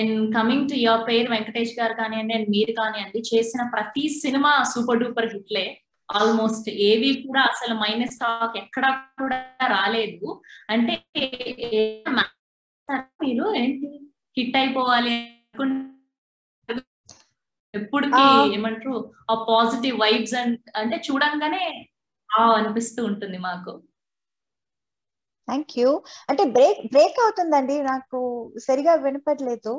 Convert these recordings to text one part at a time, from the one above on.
And coming to your పేరు వెంకటేష్ గారు కానివ్వండి అండ్ మీరు కానివ్వండి చేసిన ప్రతి సినిమా సూపర్ డూపర్ హిట్లే ఆల్మోస్ట్ ఏవి కూడా అసలు మైనస్ టాక్ ఎక్కడా కూడా రాలేదు అంటే మీరు ఏంటి హిట్ అయిపోవాలి ఎప్పటికి ఏమంటారు ఆ పాజిటివ్ వైబ్స్ అంటే చూడంగానే ఆ అనిపిస్తూ ఉంటుంది మాకు థ్యాంక్ యూ అంటే బ్రేక్ బ్రేక్ అవుతుందండి నాకు సరిగా వినపడలేదు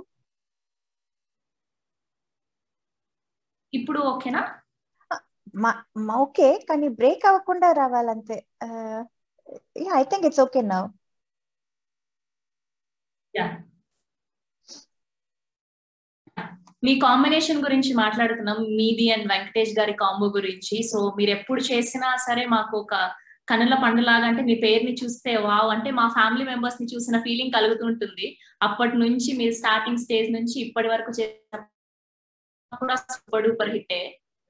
ఇప్పుడు ఓకేనా ఓకే కానీ బ్రేక్ అవ్వకుండా రావాలంతే I think it's okay now మీ కాంబినేషన్ గురించి మాట్లాడుతున్నాం మీది అండ్ వెంకటేష్ గారి కాంబో గురించి సో మీరు ఎప్పుడు చేసినా సరే మాకు ఒక కనుల పండులాగా అంటే మీ పేరుని చూస్తే వావ్ అంటే మా ఫ్యామిలీ మెంబర్స్ ని చూసిన ఫీలింగ్ కలుగుతుంటుంది అప్పటి నుంచి మీరు స్టార్టింగ్ స్టేజ్ నుంచి ఇప్పటి వరకు చేసిన కూడా సూపర్ డూపర్ హిట్టే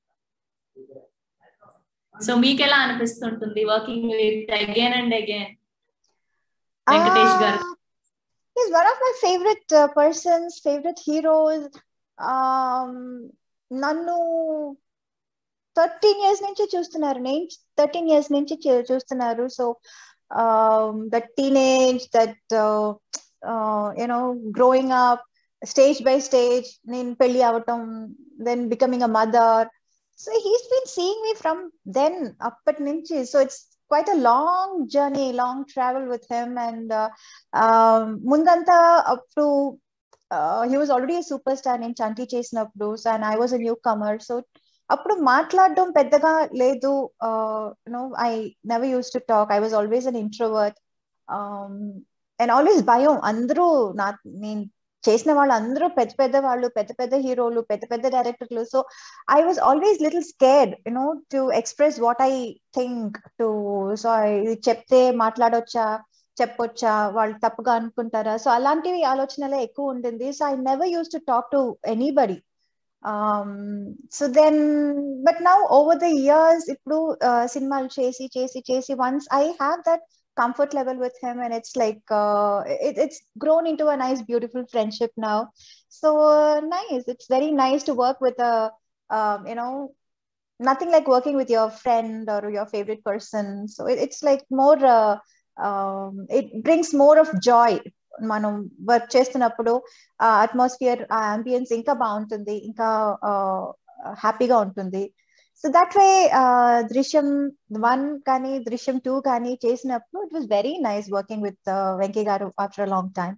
సో మీకు ఎలా అనిపిస్తుంటుంది working with again and again Venkatesh garu is one of my favourite persons favourite heroes నన్ను థర్టీన్ ఇయర్స్ నుంచి చూస్తున్నారు నేను థర్టీన్ ఇయర్స్ నుంచి చూస్తున్నారు so that teenage that you know growing up stage by stage నేను పెళ్లి అవటం then becoming a mother so he's been seeing me from then అప్పటి నుంచి so it's quite a long journey long travel with him and ముందంతా అప్పుడు he was already super star నేను చంటి చేసినప్పుడు so and I was a newcomer so అప్పుడు మాట్లాడడం పెద్దగా లేదు no I never use to talk I was always an introvert and always భయం అందరూ నా నేను చేసిన వాళ్ళు అందరూ పెద్ద పెద్ద వాళ్ళు పెద్ద పెద్ద హీరోలు పెద్ద పెద్ద డైరెక్టర్లు so I was always little scared you know to express what I think to so ఇది చెప్తే మాట్లాడొచ్చా చెప్పొచ్చా వాళ్ళు తప్పుగా అనుకుంటారా సో అలాంటివి ఆలోచనలే ఎక్కువ ఉంటుంది so I never use to talk to anybody so then but now over the years ఇప్పుడు సినిమాలు చేసి చేసి చేసి once I have that comfort level with him and it's like uh, it, it's grown into a nice beautiful friendship now so uh, nice it's very nice to work with a um, you know nothing like working with your friend or your favorite person so it, it's like more uh, um, it brings more of joy మనం work చేస్తున్నప్పుడు ఆ atmosphere ఆ ambience ఇంకా బాగుంటుంది ఇంకా హ్యాపీగా ఉంటుంది so that way దృశ్యం వన్ కానీ దృశ్యం టూ కానీ చేసినప్పుడు it was very nice working with Venky garu after long time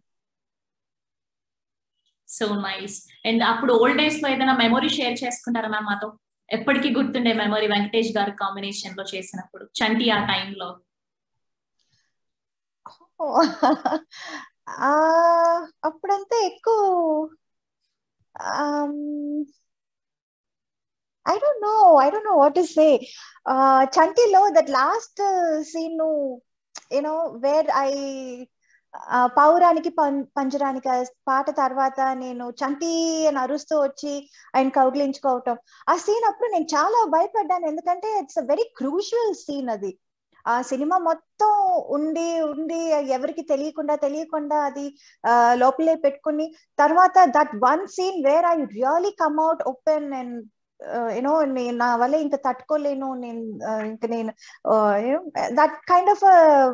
so nice and అప్పుడు ఓల్డ్ డేస్ లో ఏదైనా మెమొరీ షేర్ చేసుకుంటారా మ్యామ్ మాతో ఎప్పటికీ గుర్తుండే మెమొరీ వెంకటేష్ గారి కాంబినేషన్ లో చేసినప్పుడు చంటి ఆ టైంలో అప్పుడంతా ఎక్కువ I don't know. I don't know what to say. Uh, Chantilo, that last uh, scene, you know, where I పౌరానికి పంజరానికి పాట తర్వాత నేను చంటి అని అరుస్తూ వచ్చి ఆయన కౌగిలించుకోవటం ఆ సీన్ అప్పుడు నేను చాలా భయపడ్డాను ఎందుకంటే it's a very crucial scene అది ఆ సినిమా మొత్తం ఉండి ఉండి ఎవరికి తెలియకుండా తెలియకుండా అది లోపలే పెట్టుకుని తర్వాత that one scene where I really come out open and you know నేను నా వల్ల ఇంకా తట్టుకోలేను నేను ఇంకా నేను that kind of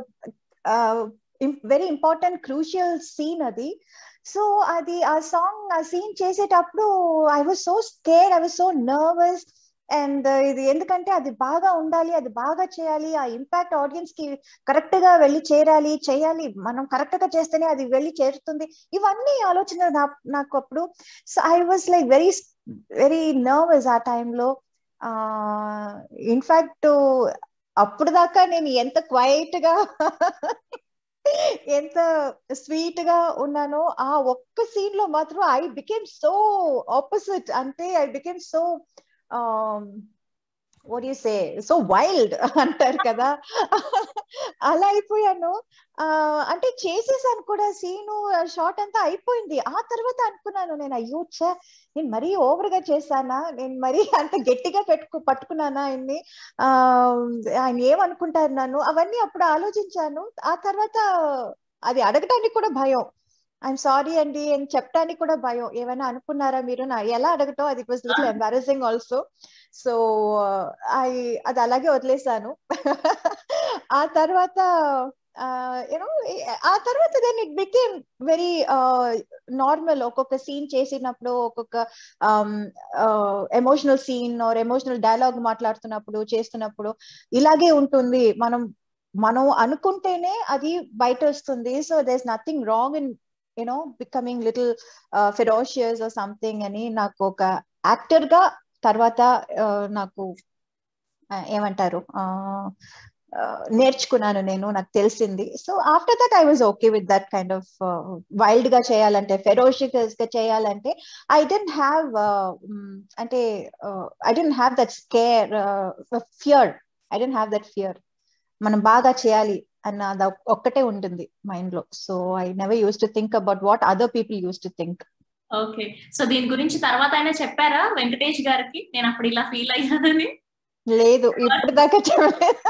very important crucial scene అది సో అది ఆ సాంగ్ ఆ సీన్ చేసేటప్పుడు I was so scare I was so nervous and ఇది ఎందుకంటే అది బాగా ఉండాలి అది బాగా చేయాలి ఆ ఇంపాక్ట్ ఆడియన్స్ కి కరెక్ట్ గా వెళ్ళి చేరాలి చేయాలి మనం కరెక్ట్ గా చేస్తేనే అది వెళ్ళి చేరుతుంది ఇవన్నీ ఆలోచన నాకు అప్పుడు so I was like very very nervous ఆ టైంలో ఇన్ఫాక్ట్ అప్పుడు దాకా నేను ఎంత క్వైట్ గా ఎంత స్వీట్ గా ఉన్నానో ఆ ఒక్క సీన్ లో మాత్రం ఐ బికేమ్ సో ఆపోజిట్ అంటే I became so what you say so wild అంటారు కదా అలా అయిపోయాను అంటే చేసేసాను కూడా సీను షార్ట్ అంతా అయిపోయింది ఆ తర్వాత అనుకున్నాను నేను అయ్యో చా నేను మరీ ఓవర్ గా చేశానా నేను మరీ అంత గట్టిగా పెట్టుకు పట్టుకున్నానా ఆయన్ని ఆ ఆయన ఏమనుకుంటారు నన్ను అవన్నీ అప్పుడు ఆలోచించాను ఆ తర్వాత అది అడగటానికి కూడా భయం ఐఎమ్ సారీ అండి అని చెప్పడానికి కూడా భయం ఏమైనా అనుకున్నారా మీరు నా ఎలా అడగటం అది was little embarrassing also so I అది అలాగే వదిలేసాను ఆ తర్వాత యూనో ఆ తర్వాత then it became very normal ఒక్కొక్క సీన్ చేసినప్పుడు ఒక్కొక్క emotional scene or emotional dialogue మాట్లాడుతున్నప్పుడు చేస్తున్నప్పుడు ఇలాగే ఉంటుంది మనం మనం అనుకుంటేనే అది బయట వస్తుంది so does nothing wrong in you know becoming little ferocious or something అని నాకు ఒక యాక్టర్ గా తర్వాత నాకు ఏమంటారు నేర్చుకున్నాను నేను నాకు తెలిసింది so after that I was okay with that kind of wild గా చేయాలంటే ఫెరోషియస్ గా చేయాలంటే ఐ డెంట్ హ్యావ్ అంటే I didn't have that scare fear I didn't have that fear మనం బాగా చేయాలి అన్న అది ఒక్కటే ఉంటుంది మైండ్ లో so I never use to think about what other people use to think okay so దీని గురించి తర్వాత అయినా చెప్పారా వెంకటేష్ గారికి నేను అప్పుడు ఇలా ఫీల్ అయ్యానని లేదు ఇప్పుడు దాకా చెప్పలేదు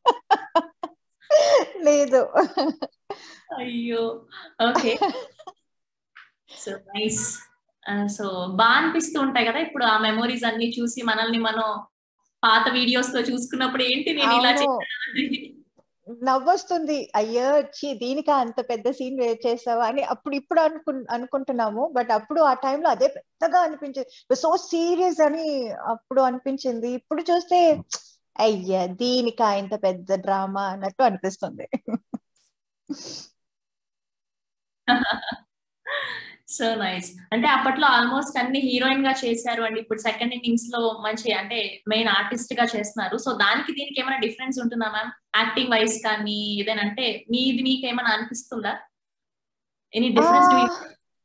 లేదు అయ్యో ఓకే సో నైస్ సో బాగా అనిపిస్తూ ఉంటాయి కదా ఇప్పుడు ఆ మెమోరీస్ అన్ని చూసి మనల్ని మనం పాత వీడియోస్ తో చూసుకున్నప్పుడు ఏంటి నేను ఇలా నవ్వొస్తుంది అయ్యో వచ్చి దీనికా అంత పెద్ద సీన్ చేసావా అని అప్పుడు ఇప్పుడు అనుకు అనుకుంటున్నాము బట్ అప్పుడు ఆ టైంలో అదే పెద్దగా అనిపించింది సో సీరియస్ అని అప్పుడు అనిపించింది ఇప్పుడు చూస్తే అయ్యా దీనికా ఇంత పెద్ద డ్రామా అన్నట్టు అనిపిస్తుంది సో నైస్ అంటే అప్పట్లో ఆల్మోస్ట్ అన్ని హీరోయిన్ గా చేశారు అండ్ ఇప్పుడు సెకండ్ ఇన్నింగ్స్ లో మంచి అంటే మెయిన్ ఆర్టిస్ట్ గా చేస్తున్నారు సో దానికి దీనికి ఏమైనా డిఫరెన్స్ ఉంటుందా మ్యామ్ యాక్టింగ్ వైజ్ కానీ ఏదైనా అంటే మీది మీకు ఏమైనా అనిపిస్తుందా ఎనీ డిఫరెన్స్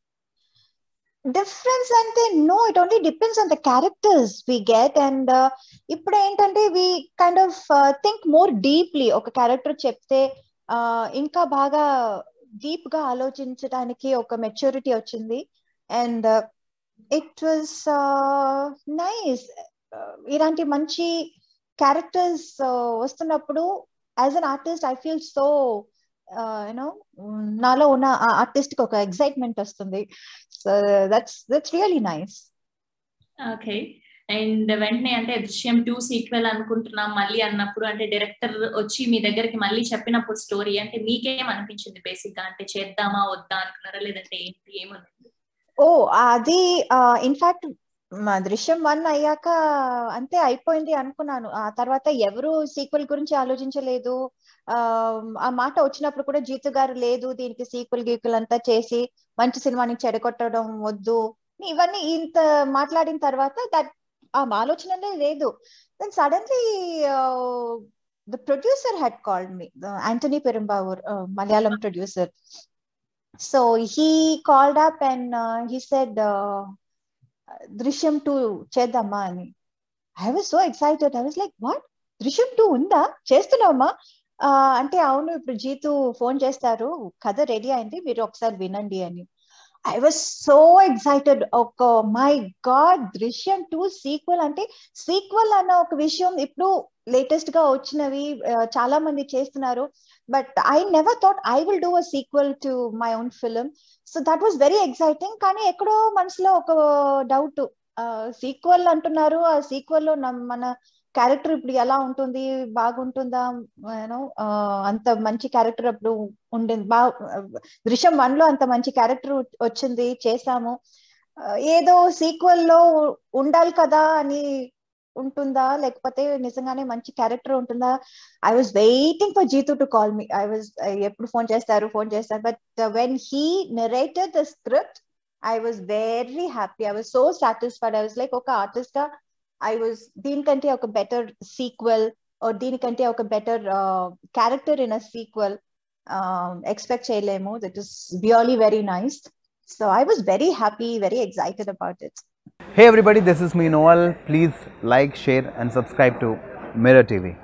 డిఫరెన్స్ అంటే no it only depends on the characters we get and ఇప్పుడు ఏంటంటే we kind of think more deeply ఒక క్యారెక్టర్ చెప్తే ఇంకా బాగా డీప్ గా ఆలోచించడానికి ఒక మెచ్యూరిటీ వచ్చింది అండ్ ఇట్ వాజ్ నైస్ ఇలాంటి మంచి క్యారెక్టర్స్ వస్తున్నప్పుడు as an artist I feel so you know నాలో ఉన్న ఆర్టిస్ట్ కి ఒక ఎక్సైట్మెంట్ వస్తుంది so that's that's really nice okay and వెంటనే అంటే దృశ్యం టూ సీక్వెల్ అనుకుంటున్నాం మళ్ళీ అన్నప్పుడు అంటే డైరెక్టర్ వచ్చి మీ దగ్గరికి మళ్ళీ చెప్పినప్పుడు స్టోరీ అంటే మీకేం అనిపించింది బేసిక్ గా అంటే చేద్దామా వద్దా అనుకున్నారా లేదంటే ఏంటి ఏమనుకుంది ఓ అది ఇన్ఫాక్ట్ దృశ్యం వన్ అయ్యాక అంతే అయిపోయింది అనుకున్నాను ఆ తర్వాత ఎవరు సీక్వెల్ గురించి ఆలోచించలేదు ఆ మాట వచ్చినప్పుడు కూడా జీతు గారు లేదు దీనికి సీక్వెల్ గీక్వెల్ అంతా చేసి మంచి సినిమాని చెడగొట్టడం వద్దు ఇవన్నీ ఇంత మాట్లాడిన తర్వాత దట్ ఆ ఆలోచనలే లేదు then suddenly the producer had called me Antony Perumbavoor Malayalam producer so he called up and he said Drishyam two చేద్దామా అని I was so excited I was like what Drishyam two ఉందా చేస్తున్నామా అంటే అవును ఇప్పుడు జీతు ఫోన్ చేస్తారు కథ రెడీ అయింది మీరు ఒకసారి వినండి అని ఐ వాజ్ సో ఎక్సైటెడ్ ఒక my god Drishyam two sequel అంటే సీక్వెల్ అన్న ఒక విషయం ఇప్పుడు లేటెస్ట్ గా వచ్చినవి చాలా మంది చేస్తున్నారు but I never thought I will do a sequel to my own film so that was very exciting కానీ ఎక్కడో మనసులో ఒక డౌట్ సీక్వెల్ అంటున్నారు ఆ సీక్వెల్ లో మన క్యారెక్టర్ ఇప్పుడు ఎలా ఉంటుంది బాగుంటుందా యూనో అంత మంచి క్యారెక్టర్ అప్పుడు ఉండింది బా దృశ్యం వన్ లో అంత మంచి క్యారెక్టర్ వచ్చింది చేసాము ఏదో సీక్వెల్ లో ఉండాలి కదా అని ఉంటుందా లేకపోతే నిజంగానే మంచి క్యారెక్టర్ ఉంటుందా I was waiting for Jeethu to call me I was ఎప్పుడు ఫోన్ చేస్తారు ఫోన్ చేస్తారు but when he narrated the script I was very happy I was so satisfied I was like ఒక ఆర్టిస్ట్ గా ఐ వాజ్ దీనికంటే ఒక better sequel దీనికంటే ఒక better character in a sequel expect చేయలేము that is really very nice so I was very happy very excited about it Hey everybody, this is me Noel. Please like, share, and subscribe to Mirror TV.